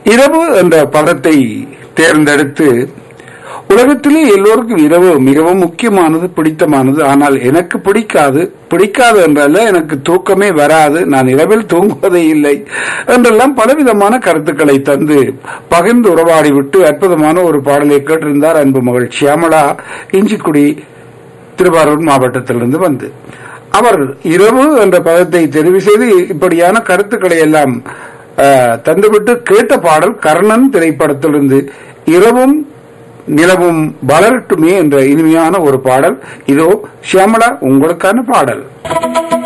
இரவு என்ற பதத்தை தேர்ந்தெடுத்து உலகத்திலே எல்லோருக்கும் இரவு மிகவும் முக்கியமானது பிடித்தமானது ஆனால் எனக்கு பிடிக்காது பிடிக்காது என்றல்ல எனக்கு தூக்கமே வராது நான் இரவில் தூங்குவதே இல்லை என்றெல்லாம் பலவிதமான கருத்துக்களை தந்து பகிர்ந்து உறவாடி விட்டு அற்புதமான ஒரு பாடலை கேட்டிருந்தார் அன்பு மகள் ஷியாமளா இஞ்சிக்குடி திருவாரூர் மாவட்டத்திலிருந்து வந்து அவர் இரவு என்ற பதத்தை தெரிவு செய்து இப்படியான கருத்துக்களை எல்லாம் அஹ், தந்துவிட்டு கேட்ட பாடல் கர்ணன் திரைப்படத்திலிருந்து இரவும் நிலவும் வளரட்டுமே என்ற இனிமையான ஒரு பாடல் இதோ ஷியாமளா உங்களுக்கான பாடல்